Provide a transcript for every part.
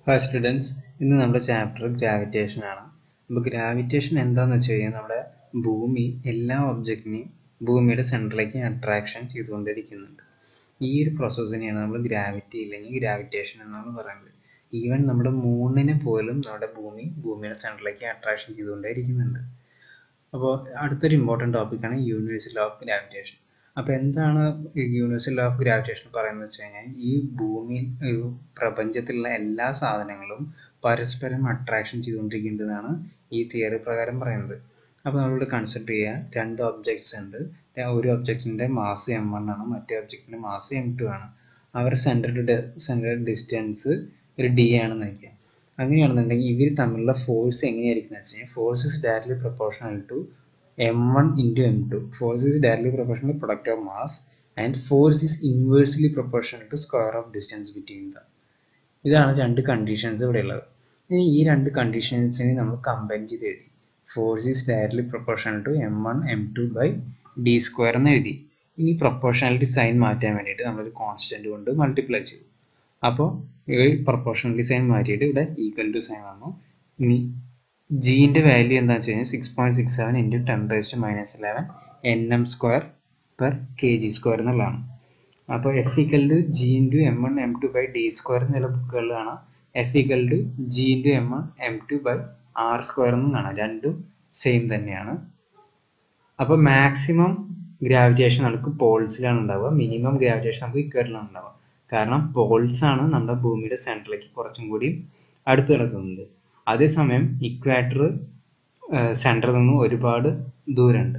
hi students ഇന്ന് നമ്മുടെ chapter gravitation ആണ് അപ്പോൾ ഗ്രാവിറ്റേഷൻ എന്താണെന്ന് വെച്ച് കഴിഞ്ഞാൽ നമ്മുടെ ഭൂമി എല്ലാ ഒബ്ജക്റ്റിനെയും ഭൂമിയുടെ സെൻറ്ററിലേക്ക് അട്രാക്ഷൻ ചെയ്തുകൊണ്ടിരിക്കുന്നുണ്ട് ഈ ഒരു പ്രോസസ്സിനെയാണ് നമ്മൾ ഗ്രാവിറ്റി ഇല്ലെങ്കിൽ ഗ്രാവിറ്റേഷൻ എന്നാണ് പറയുന്നത് ഈവൻ നമ്മുടെ മൂണിനെ പോലും നമ്മുടെ ഭൂമി ഭൂമിയുടെ സെൻറ്ററിലേക്ക് അട്രാക്ഷൻ ചെയ്തുകൊണ്ടേയിരിക്കുന്നുണ്ട് അപ്പോൾ അടുത്തൊരു ഇമ്പോർട്ടൻ്റ് ടോപ്പിക്കാണ് യൂണിവേഴ്സൽ ഓഫ് ഗ്രാവിറ്റേഷൻ അപ്പോൾ എന്താണ് യൂണിവേഴ്സൽ ഓഫ് ഗ്രാവിറ്റേഷൻ പറയുന്നത് വെച്ച് കഴിഞ്ഞാൽ ഈ ഭൂമിയിൽ ഈ പ്രപഞ്ചത്തിലുള്ള എല്ലാ സാധനങ്ങളും പരസ്പരം അട്രാക്ഷൻ ചെയ്തുകൊണ്ടിരിക്കേണ്ടതാണ് ഈ തിയറി പ്രകാരം പറയുന്നത് അപ്പോൾ നമ്മളിവിടെ കൺസിഡർ ചെയ്യുക രണ്ട് ഒബ്ജക്ട്സ് ഉണ്ട് ഒരു ഒബ്ജക്റ്റിൻ്റെ മാസ് എം വൺ ആണ് മറ്റേ ഒബ്ജക്റ്റിൻ്റെ മാസ് എം ടു ആണ് അവരുടെ സെൻറ്റർ ടു സെൻറ്റർ ഡിസ്റ്റൻസ് ഒരു ഡി ആണെന്ന് വയ്ക്കുക അങ്ങനെയാണെന്നുണ്ടെങ്കിൽ ഇവർ തമ്മിലുള്ള ഫോഴ്സ് എങ്ങനെയായിരിക്കും എന്ന് വെച്ച് കഴിഞ്ഞാൽ force is directly proportional to M one into M two force is directly proportional product of mass and force is inversely proportional to square of distance between the ഇതാണ് രണ്ട് കണ്ടീഷൻസ് ഇവിടെ ഉള്ളത് ഇനി ഈ രണ്ട് കണ്ടീഷൻസിനെ നമ്മൾ കമ്പൈൻ ചെയ്ത് എഴുതി force is directly proportional to M one M two by D square എന്ന് എഴുതി ഇനി പ്രൊപ്പോർഷണാലിറ്റി സൈൻ മാറ്റാൻ വേണ്ടിയിട്ട് നമ്മളൊരു കോൺസ്റ്റന്റ് കൊണ്ട് മൾട്ടിപ്ലൈ ചെയ്തു അപ്പോൾ ഈ പ്രൊപ്പോർഷണാലിറ്റി സൈൻ മാറ്റിയിട്ട് ഇവിടെ ഈക്വൽ ടു സൈൻ വന്നു ഇനി ജീൻ്റെ വാല്യൂ എന്താണെന്ന് വെച്ച് കഴിഞ്ഞാൽ six point six seven into ten raised minus eleven N M square per K G square എന്നുള്ളതാണ് അപ്പോൾ F equal to G into M one M two by D square എന്നുള്ള ബുക്കുകളിലാണ് F equal to G into M one M two by R square എന്നും കാണാം രണ്ടും same തന്നെയാണ് അപ്പോൾ maximum gravitation നമുക്ക് പോൾസിലാണ് ഉണ്ടാവുക മിനിമം ഗ്രാവിറ്റേഷൻ നമുക്ക് ഇക്വേറ്ററിലാണ് ഉണ്ടാവുക കാരണം പോൾസ് ആണ് നമ്മുടെ ഭൂമിയുടെ സെൻറ്ററിലേക്ക് കുറച്ചും കൂടി അടുത്ത് കിടക്കുന്നത് അതേസമയം ഇക്വേറ്റർ സെൻറ്ററിൽ നിന്നും ഒരുപാട് ദൂരമുണ്ട്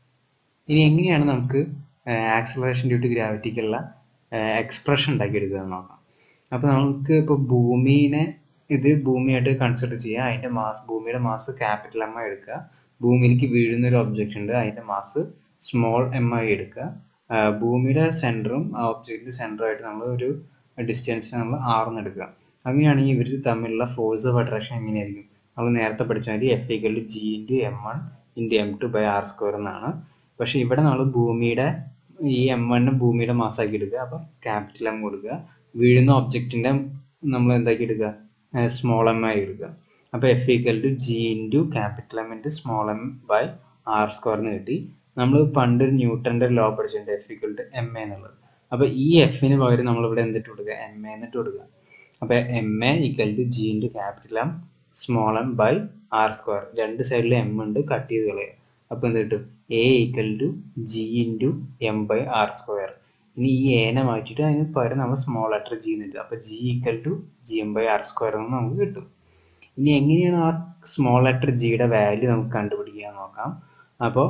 ഇനി എങ്ങനെയാണ് നമുക്ക് ആക്സലറേഷൻ ഡ്യൂ ടു ഗ്രാവിറ്റിക്കുള്ള എക്സ്പ്രഷൻ ഉണ്ടാക്കിയെടുക്കുക എന്ന് നോക്കാം അപ്പോൾ നമുക്ക് ഇപ്പോൾ ഭൂമിനെ ഇത് ഭൂമിയായിട്ട് കൺസിഡർ ചെയ്യുക അതിൻ്റെ മാസ് ഭൂമിയുടെ മാസ് ക്യാപിറ്റൽ എം ആയി എടുക്കുക ഭൂമിയിലേക്ക് വീഴുന്ന ഒരു ഒബ്ജക്റ്റ് ഉണ്ട് അതിൻ്റെ മാസ് സ്മോൾ എം ആയി എടുക്കുക ഭൂമിയുടെ സെൻറ്ററും ആ ഒബ്ജക്റ്റിൻ്റെ സെൻറ്ററുമായിട്ട് നമ്മൾ ഒരു ഡിസ്റ്റൻസ് നമ്മൾ ആർന്ന് എടുക്കുക അങ്ങനെയാണെങ്കിൽ ഇവർ തമ്മിലുള്ള ഫോഴ്സ് ഓഫ് അട്രാക്ഷൻ എങ്ങനെയായിരിക്കും നമ്മൾ നേരത്തെ പഠിച്ച മാതിരി F equal to G into M one into M two by R square എന്നാണ് പക്ഷേ ഇവിടെ നമ്മൾ ഭൂമിയുടെ ഈ എം വണ്ണ് ഭൂമിയുടെ മാസമാക്കി എടുക്കുക അപ്പം ക്യാപിറ്റൽ എം കൊടുക്കുക വീഴുന്ന ഒബ്ജക്റ്റിൻ്റെ നമ്മൾ എന്താക്കി എടുക്കുക സ്മോൾ എം ആയി എടുക്കുക അപ്പോൾ F equal to G into capital M into small M by R സ്ക്വയറിന് കിട്ടി നമ്മൾ പണ്ട് ന്യൂട്ടൻ്റെ ലോ പഠിച്ചിട്ടുണ്ട് F equal to M A എന്നുള്ളത് അപ്പോൾ ഈ എഫിന് പകരം നമ്മളിവിടെ എന്തിട്ട് കൊടുക്കുക എം എ എന്നിട്ട് കൊടുക്കുക അപ്പോൾ M A equal to G into capital M small M by R square രണ്ട് സൈഡിൽ എം ഉണ്ട് കട്ട് ചെയ്ത് കളയുക അപ്പോൾ എന്ത് കിട്ടും A equal to G into M by R square ഇനി ഈ എനെ മാറ്റിയിട്ട് അതിന് പകരം നമ്മൾ സ്മോൾ ലെറ്റർ ജി എന്നിട്ട് അപ്പോൾ G equal to G M by R square എന്ന് നമുക്ക് കിട്ടും ഇനി എങ്ങനെയാണ് ആ സ്മോൾ ലെറ്റർ ജിയുടെ വാല്യൂ നമുക്ക് കണ്ടുപിടിക്കുക നോക്കാം അപ്പോൾ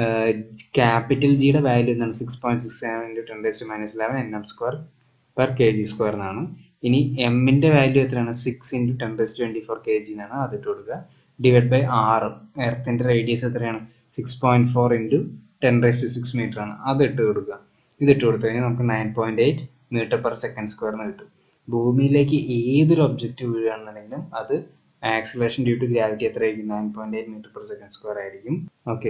ക്യാപിറ്റൽ ജിയുടെ വാല്യൂ എന്താണ് six point six seven into ten raise minus eleven N M square per K G square എന്നാണ് ഇനി എമ്മിൻ്റെ വാല്യൂ എത്രയാണ് six into ten raise twenty four K G എന്നാണ് അതിട്ട് കൊടുക്കുക ഡിവൈഡ് ബൈ ആറ് എർത്തിൻ്റെ റേഡിയസ് എത്രയാണ് six point four into ten raise to six metre ആണ് അത് ഇട്ട് കൊടുക്കുക ഇതിട്ട് കൊടുത്തു കഴിഞ്ഞാൽ നമുക്ക് nine point eight metre per second square എന്ന് കിട്ടും ഭൂമിയിലേക്ക് ഏതൊരു ഒബ്ജക്റ്റ് വീഴുകയാണെന്നുണ്ടെങ്കിലും അത് ആക്സിലേഷൻ ഡ്യൂ ടു ഗ്രാവിറ്റി എത്രയായിരിക്കും nine point eight metre per second square ആയിരിക്കും ഓക്കെ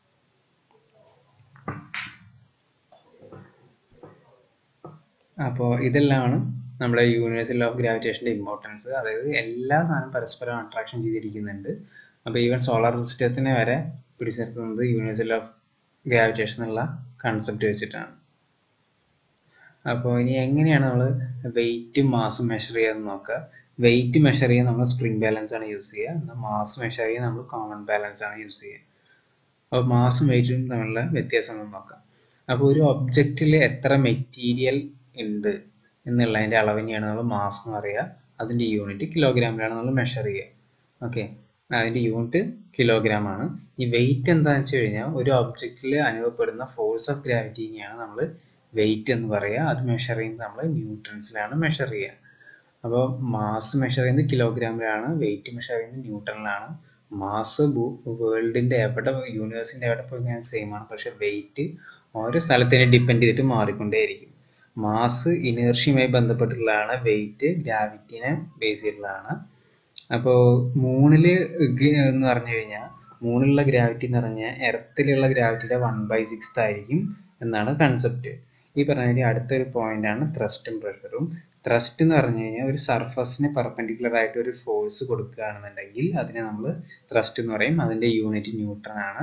അപ്പോൾ ഇതെല്ലാമാണ് നമ്മുടെ യൂണിവേഴ്സൽ ഓഫ് ഗ്രാവിറ്റേഷൻ്റെ ഇമ്പോർട്ടൻസ് അതായത് എല്ലാ സാധനവും പരസ്പരം അട്രാക്ഷൻ ചെയ്തിരിക്കുന്നുണ്ട് അപ്പോൾ ഈവൻ സോളാർ സിസ്റ്റത്തിനെ വരെ പിടിച്ചു നിർത്തുന്നത് യൂണിവേഴ്സൽ ഓഫ് ഗ്രാവിറ്റേഷൻ എന്നുള്ള കൺസെപ്റ്റ് വെച്ചിട്ടാണ് അപ്പോൾ ഇനി എങ്ങനെയാണ് നമ്മൾ വെയിറ്റും മാസും മെഷർ ചെയ്യാന്ന് നോക്കുക വെയിറ്റ് മെഷർ ചെയ്യാൻ നമ്മൾ സ്പ്രിംഗ് ബാലൻസ് ആണ് യൂസ് ചെയ്യുക എന്നാൽ മാസ് മെഷർ ചെയ്യാൻ നമ്മൾ കോമൺ ബാലൻസ് ആണ് യൂസ് ചെയ്യുക അപ്പോൾ മാസും വെയിറ്റും തമ്മിലുള്ള വ്യത്യാസം നമ്മൾ നോക്കാം അപ്പോൾ ഒരു ഒബ്ജക്റ്റിൽ എത്ര മെറ്റീരിയൽ ഉണ്ട് എന്നുള്ളതിൻ്റെ അളവിനെയാണ് നമ്മൾ മാസ് എന്ന് പറയുക അതിൻ്റെ യൂണിറ്റ് കിലോഗ്രാമിലാണ് നമ്മൾ മെഷർ ചെയ്യുക ഓക്കെ അതിൻ്റെ യൂണിറ്റ് കിലോഗ്രാം ആണ് ഈ വെയിറ്റ് എന്താണെന്ന് വെച്ച് കഴിഞ്ഞാൽ ഒരു ഒബ്ജക്റ്റിൽ അനുഭവപ്പെടുന്ന ഫോഴ്സ് ഓഫ് ഗ്രാവിറ്റിനെയാണ് നമ്മൾ വെയിറ്റ് എന്ന് പറയുക അത് മെഷർ ചെയ്യുന്നത് നമ്മൾ ന്യൂട്ടൺസിലാണ് മെഷർ ചെയ്യുക അപ്പോൾ മാസ് മെഷർ ചെയ്യുന്നത് കിലോഗ്രാമിലാണ് വെയിറ്റ് മെഷർ ചെയ്യുന്നത് ന്യൂട്ടണിലാണ് മാസ് വേൾഡിൻ്റെ എവിടെ യൂണിവേഴ്സിൻ്റെ എവിടെ പോയി സെയിം ആണ് പക്ഷേ വെയിറ്റ് ഓരോ സ്ഥലത്തിനെ ഡിപ്പെൻഡ് ചെയ്തിട്ട് മാറിക്കൊണ്ടേയിരിക്കും മാസ് ഇനേർഷ്യയുമായി ബന്ധപ്പെട്ടുള്ളതാണ് വെയിറ്റ് ഗ്രാവിറ്റിനെ ബേസ് ചെയ്തിട്ടുള്ളതാണ് അപ്പോൾ മൂണിൽ എന്ന് പറഞ്ഞു കഴിഞ്ഞാൽ മൂണിലുള്ള ഗ്രാവിറ്റി എന്ന് പറഞ്ഞാൽ എർത്തിലുള്ള ഗ്രാവിറ്റിയുടെ വൺ ബൈ സിക്സ് ആയിരിക്കും എന്നാണ് കൺസെപ്റ്റ് ഈ പറഞ്ഞ അടുത്തൊരു പോയിന്റ് ആണ് ത്രസ്റ്റും പ്രഷറും ത്രസ്റ്റ് എന്ന് പറഞ്ഞു കഴിഞ്ഞാൽ ഒരു സർഫസിന് പെർപെൻഡിക്കുലർ ആയിട്ട് ഒരു ഫോഴ്സ് കൊടുക്കുകയാണെന്നുണ്ടെങ്കിൽ അതിനെ നമ്മൾ ത്രസ്റ്റ് എന്ന് പറയും അതിൻ്റെ യൂണിറ്റ് ന്യൂട്ടൺ ആണ്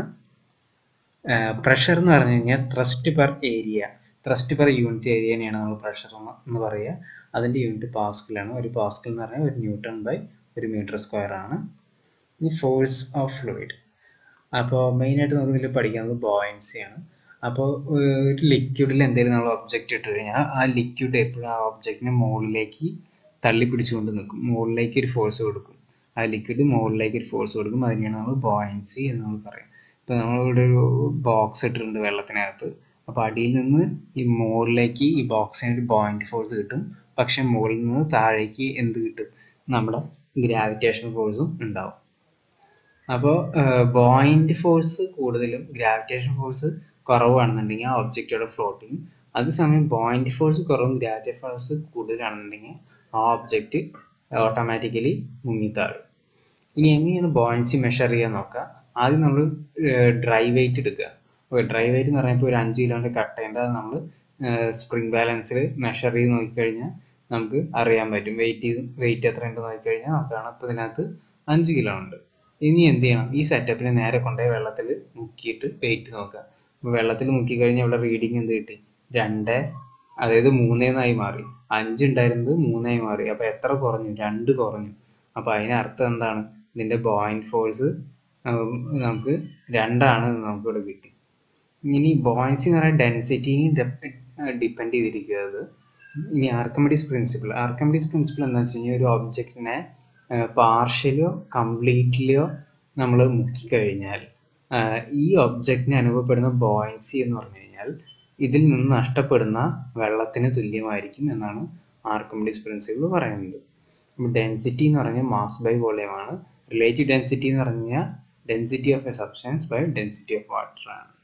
പ്രഷർ എന്ന് പറഞ്ഞു കഴിഞ്ഞാൽ thrust per area thrust per unit ഏരിയനെയാണ് നമ്മൾ പ്രഷർ എന്ന് പറയുക അതിൻ്റെ യൂണിറ്റ് പാസ്കലാണ് ഒരു പാസ്കൽ എന്ന് പറഞ്ഞാൽ ഒരു ന്യൂട്ടൺ ബൈ ഒരു മീറ്റർ സ്ക്വയർ ആണ് ഇനി ഫോഴ്സ് ഓഫ് ഫ്ലൂയിഡ് അപ്പോൾ മെയിനായിട്ട് നമുക്ക് ഇതിൽ പഠിക്കുന്നത് ബോയൻസി ആണ് അപ്പോൾ ഒരു ലിക്വിഡിൽ എന്തെങ്കിലും നമ്മൾ ഒബ്ജക്റ്റ് ഇട്ട് കഴിഞ്ഞാൽ ആ ലിക്വിഡ് എപ്പോഴും ആ ഒബ്ജക്റ്റിനെ മുകളിലേക്ക് തള്ളി പിടിച്ചുകൊണ്ട് നിൽക്കും മുകളിലേക്ക് ഒരു ഫോഴ്സ് കൊടുക്കും ആ ലിക്വിഡ് മുകളിലേക്ക് ഒരു ഫോഴ്സ് കൊടുക്കും അതിനെയാണ് നമ്മൾ ബോയൻസി എന്ന് നമ്മൾ പറയും ഇപ്പോൾ നമ്മളിവിടെ ഒരു ബോക്സ് ഇട്ടിട്ടുണ്ട് വെള്ളത്തിനകത്ത് അപ്പോൾ അടിയിൽ നിന്ന് ഈ മുകളിലേക്ക് ഈ ബോക്സിന് ഒരു ബോയിന്റ് ഫോഴ്സ് കിട്ടും പക്ഷെ മുകളിൽ നിന്ന് താഴേക്ക് എന്ത് കിട്ടും നമ്മുടെ ഗ്രാവിറ്റേഷൻ ഫോഴ്സും ഉണ്ടാവും അപ്പോൾ ബോയിന്റ് ഫോഴ്സ് കൂടുതലും ഗ്രാവിറ്റേഷൻ ഫോഴ്സ് കുറവാണെന്നുണ്ടെങ്കിൽ ആ ഒബ്ജക്റ്റോടെ ഫ്ലോട്ട് ചെയ്യും അതേസമയം ബോയിന്റ് ഫോഴ്സ് കുറവും ഗ്രാവിറ്റേഷൻ ഫോഴ്സ് കൂടുതലാണെന്നുണ്ടെങ്കിൽ ആ ഒബ്ജക്റ്റ് ഓട്ടോമാറ്റിക്കലി മുങ്ങിത്താഴും ഇനി എങ്ങനെയാണ് ബോയൻസി മെഷർ ചെയ്യാൻ നോക്കുക ആദ്യം നമ്മൾ ഡ്രൈ വെയിറ്റ് എടുക്കുക ഡ്രൈ വെയിറ്റ് എന്ന് പറയുമ്പോൾ ഒരു അഞ്ച് കിലോൻ്റെ കട്ടയുണ്ട് അത് നമ്മൾ സ്പ്രിംഗ് ബാലൻസിൽ മെഷർ ചെയ്ത് നോക്കിക്കഴിഞ്ഞാൽ നമുക്ക് അറിയാൻ പറ്റും വെയിറ്റ് വെയിറ്റ് എത്ര ഉണ്ട് നോക്കിക്കഴിഞ്ഞാൽ നമുക്ക് കാണാം ഇപ്പോൾ ഇതിനകത്ത് അഞ്ച് കിലോ ഉണ്ട് ഇനി എന്ത് ചെയ്യണം ഈ സെറ്റപ്പിനെ നേരെ കൊണ്ടുപോയി വെള്ളത്തിൽ മുക്കിയിട്ട് വെയിറ്റ് നോക്കുക വെള്ളത്തിൽ മുക്കി കഴിഞ്ഞാൽ ഇവിടെ റീഡിങ് എന്ത് കിട്ടി രണ്ട് അതായത് മൂന്നേന്നായി മാറി അഞ്ച് ഉണ്ടായിരുന്നത് മൂന്നായി മാറി അപ്പോൾ എത്ര കുറഞ്ഞു രണ്ട് കുറഞ്ഞു അപ്പോൾ അതിന് അർത്ഥം എന്താണ് ഇതിൻ്റെ ബോയിന്റ് ഫോഴ്സ് നമുക്ക് രണ്ടാണ് നമുക്ക് ഇവിടെ കിട്ടി ഇനി ബോയിൻസി എന്ന് പറയുന്നത് ഡെൻസിറ്റിനെ ഡിപ്പെൻഡ് ചെയ്തിരിക്കുക അത് ഇനി ആർക്കമിഡീസ് പ്രിൻസിപ്പിൾ ആർക്കമിഡീസ് പ്രിൻസിപ്പിൾ എന്താ വെച്ച് കഴിഞ്ഞാൽ ഒരു ഒബ്ജക്റ്റിനെ പാർഷ്യലോ കംപ്ലീറ്റ്ലിയോ നമ്മൾ മുക്കിക്കഴിഞ്ഞാൽ ഈ ഒബ്ജക്റ്റിന് അനുഭവപ്പെടുന്ന ബോയിൻസി എന്ന് പറഞ്ഞു കഴിഞ്ഞാൽ ഇതിൽ നിന്ന് നഷ്ടപ്പെടുന്ന വെള്ളത്തിന് തുല്യമായിരിക്കും എന്നാണ് ആർക്കമിഡീസ് പ്രിൻസിപ്പിൾ പറയുന്നത് ഡെൻസിറ്റി എന്ന് പറഞ്ഞാൽ മാസ് ബൈ വോളിയം ആണ് റിലേറ്റീവ് ഡെൻസിറ്റി എന്ന് പറഞ്ഞാൽ density of a substance by density of water ആണ്